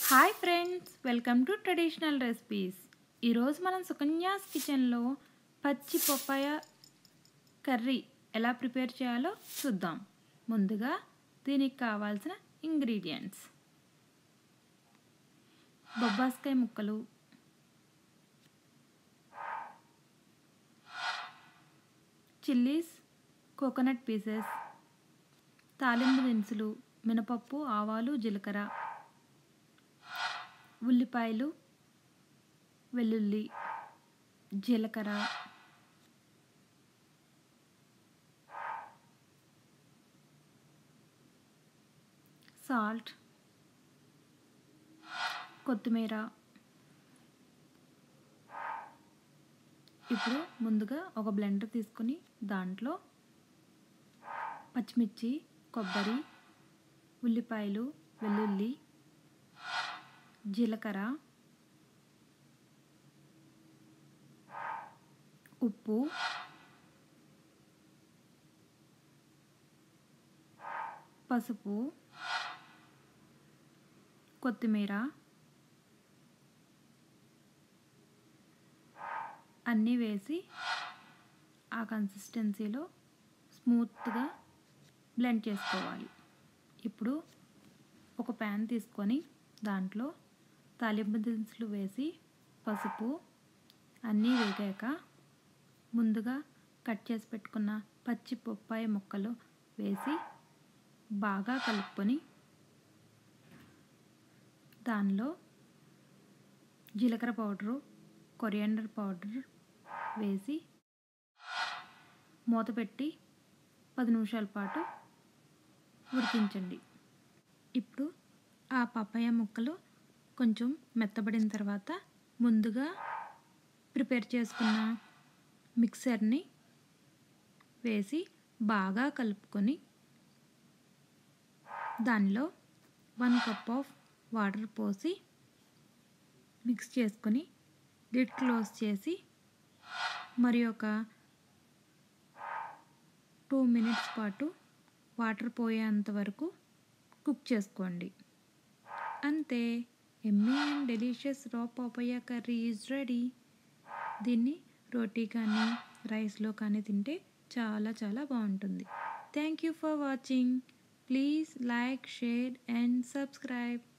hi friends welcome to traditional recipes ఈరోజు మనం సుకన్యాస్ కిచెన్లో పచ్చి పప్పాయ కర్రీ ఎలా ప్రిపేర్ చేయాలో చూద్దాం ముందుగా దీనికి కావాల్సిన ఇంగ్రీడియంట్స్ బొబ్బాస్కాయ ముక్కలు చిల్లీస్ కోకోనట్ పీసెస్ తాలింపు దినుసులు మినపప్పు ఆవాలు జీలకర్ర ఉల్లిపాయలు వెల్లుల్లి జీలకర్ర సాల్ట్ కొత్తిమీర ఇప్పుడు ముందుగా ఒక బ్లెండర్ తీసుకొని దాంట్లో పచ్చిమిర్చి కొబ్బరి ఉల్లిపాయలు వెల్లుల్లి జీలకర్ర ఉప్పు పసుపు కొత్తిమీర అన్నీ వేసి ఆ కన్సిస్టెన్సీలో స్మూత్గా బ్లెండ్ చేసుకోవాలి ఇప్పుడు ఒక ప్యాన్ తీసుకొని దాంట్లో తాలింపు దినుసులు వేసి పసుపు అన్నీ వేగాక ముందుగా కట్ చేసి పెట్టుకున్న పచ్చి బొప్పాయి ముక్కలు వేసి బాగా కలుపుకొని దానిలో జీలకర్ర పౌడరు కొరియాండర్ పౌడర్ వేసి మూత పెట్టి పది నిమిషాల పాటు ఉడికించండి ఇప్పుడు ఆ పపాయ ముక్కలు కొంచెం మెత్తబడిన తర్వాత ముందుగా ప్రిపేర్ చేసుకున్న మిక్సర్ని వేసి బాగా కలుపుకొని దానిలో వన్ కప్ ఆఫ్ వాటర్ పోసి మిక్స్ చేసుకొని లిడ్ క్లోజ్ చేసి మరి ఒక టూ మినిట్స్ పాటు వాటర్ పోయేంత వరకు కుక్ చేసుకోండి అంతే ఎమ్మీ అండ్ డెలిషియస్ రా పాపయ్య కర్రీ ఈజ్ రెడీ దీన్ని రోటీ కానీ రైస్లో కానీ తింటే చాలా చాలా బాగుంటుంది thank you for watching please like share and subscribe